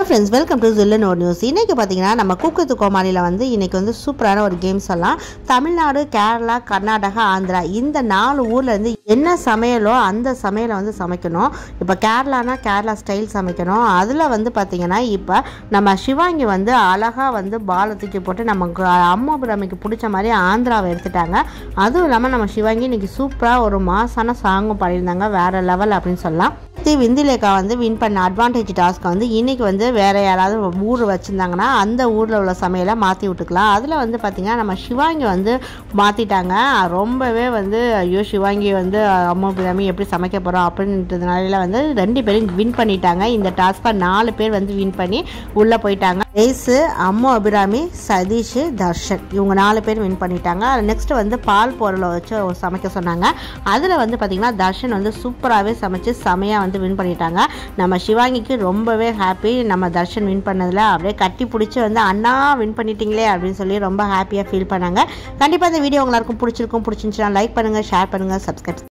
friends welcome to ஜில்லன் ஒரு news இன்றைக்கி பார்த்தீங்கன்னா நம்ம கூக்கத்து கோமாளியில் வந்து இன்றைக்கி வந்து சூப்பரான ஒரு கேம் சொல்லலாம் தமிழ்நாடு கேரளா கர்நாடகா ஆந்திரா இந்த நாலு ஊரில் இருந்து என்ன சமையலோ அந்த சமையலை வந்து சமைக்கணும் இப்போ கேரளானா கேரளா ஸ்டைல் சமைக்கணும் அதில் வந்து பார்த்திங்கன்னா இப்போ நம்ம சிவாங்கி வந்து அழகாக வந்து பாலை தூக்கி போட்டு நமக்கு அம்மாபுரமிக்கு பிடிச்ச மாதிரி ஆந்திராவை எடுத்துட்டாங்க அதுவும் இல்லாமல் நம்ம சிவாங்கி இன்றைக்கி சூப்பராக ஒரு மாசான சாங்கும் பாடியிருந்தாங்க வேறு லெவல் அப்படின்னு சொல்லலாம் தி விந்திலேக்கா வந்து வின் பண்ண அட்வான்டேஜ் டாஸ்க்கை வந்து இன்னைக்கு வந்து வேறு யாராவது ஊர் வச்சுருந்தாங்கன்னா அந்த ஊரில் உள்ள சமையலை மாற்றி விட்டுக்கலாம் அதில் வந்து பார்த்திங்கன்னா நம்ம சிவாங்கி வந்து மாற்றிட்டாங்க ரொம்பவே வந்து ஐயோ சிவாங்கி வந்து அம்மா பிராமி எப்படி சமைக்க போகிறோம் அப்படின்றதுனால வந்து ரெண்டு பேரும் வின் பண்ணிட்டாங்க இந்த டாஸ்க்கை நாலு பேர் வந்து வின் பண்ணி உள்ளே போயிட்டாங்க ரேஸு அம்மு அபிராமி சதீஷ் தர்ஷன் இவங்க நாலு பேர் வின் பண்ணிட்டாங்க நெக்ஸ்ட் வந்து பால் பொருளை வச்சு சமைக்க சொன்னாங்க அதில் வந்து பார்த்திங்கன்னா தர்ஷன் வந்து சூப்பராகவே சமைச்சு செமையாக வந்து வின் பண்ணிட்டாங்க நம்ம சிவாங்கிக்கு ரொம்பவே ஹாப்பி நம்ம தர்ஷன் வின் பண்ணதில் அப்படியே கட்டி பிடிச்சி வந்து அண்ணா வின் பண்ணிட்டீங்களே அப்படின்னு சொல்லி ரொம்ப ஹாப்பியாக ஃபீல் பண்ணாங்க கண்டிப்பாக இந்த வீடியோ உங்க எல்லாருக்கும் பிடிச்சிருக்கும் பிடிச்சிருந்துச்சுன்னா லைக் பண்ணுங்கள் ஷேர் பண்ணுங்கள் சப்ஸ்கிரைப்